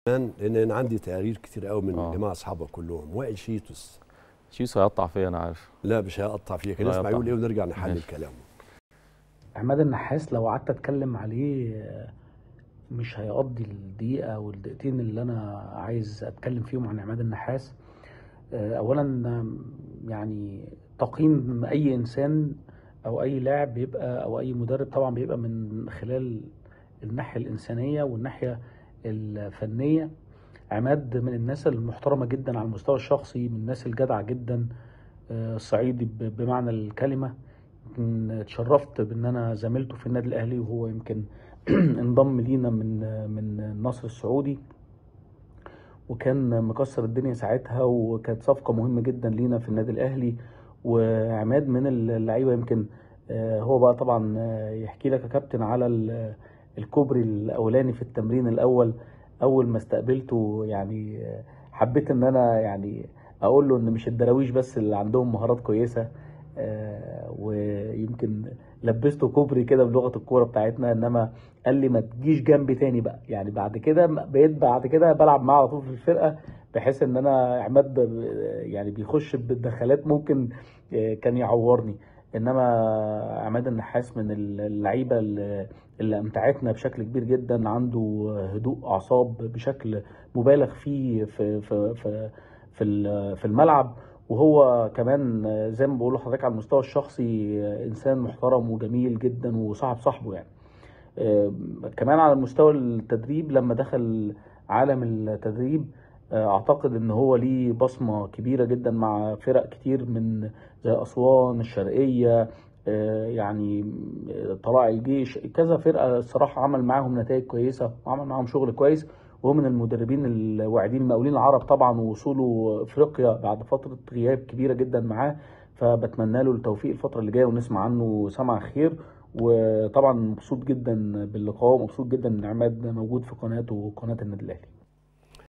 لان انا عندي تقارير كتير قوي من آه. جماعه اصحابك كلهم وائل شيتوس شيسو هيقطع فيا انا عارف لا مش هيقطع فيك لا نسمع يقطع. يقول ايه ونرجع نحلل ماشي. كلامه عماد النحاس لو قعدت اتكلم عليه آه، مش هيقضي الدقيقة او الدقيقتين اللي انا عايز اتكلم فيهم عن عماد النحاس آه، اولا آم، يعني تقييم اي انسان او اي لاعب بيبقى او اي مدرب طبعا بيبقى من خلال الناحية الانسانية والناحية الفنية عماد من الناس المحترمة جدا على المستوى الشخصي من الناس الجدعة جدا آه، صعيدي ب- بمعنى الكلمة يمكن اتشرفت بان انا زميلته في النادي الاهلي وهو يمكن انضم لينا من من النصر السعودي وكان مكسر الدنيا ساعتها وكانت صفقة مهمة جدا لينا في النادي الاهلي وعماد من اللعيبة يمكن آه، هو بقى طبعا آه، يحكي لك يا كابتن على ال- الكوبري الاولاني في التمرين الاول اول ما استقبلته يعني آه، حبيت ان انا يعني اقول له ان مش الدراويش بس اللي عندهم مهارات كويسة آه، ويمكن لبسته كوبري كده بلغه الكوره بتاعتنا انما قال لي ما تجيش جنبي تاني بقى يعني بعد كده بقيت بعد كده بلعب معاه على طول في الفرقه بحيث ان انا عماد ب- يعني بيخش بالدخلات ممكن آه، كان يعورني انما عماد النحاس من اللعيبه اللي اللي امتعتنا بشكل كبير جدا عنده هدوء اعصاب بشكل مبالغ فيه في في في في ال- في الملعب وهو كمان زي ما بقول لحضرتك على المستوى الشخصي انسان محترم وجميل جدا وصاحب صاحبه يعني آه، كمان على مستوى التدريب لما دخل عالم التدريب آه، اعتقد ان هو ليه بصمه كبيره جدا مع فرق كتير من زي اسوان الشرقيه آه، يعني آه، طلائع الجيش كذا فرقه الصراحه عمل معاهم نتائج كويسه وعمل معاهم شغل كويس وهو من المدربين الواعدين المقاولين العرب طبعا ووصوله افريقيا بعد فتره غياب كبيره جدا معاه فبتمنى له التوفيق الفتره اللي جايه ونسمع عنه سمع خير وطبعا مبسوط جدا باللقاء ومبسوط جدا ان عماد موجود في قناته وقناه النادي الاهلي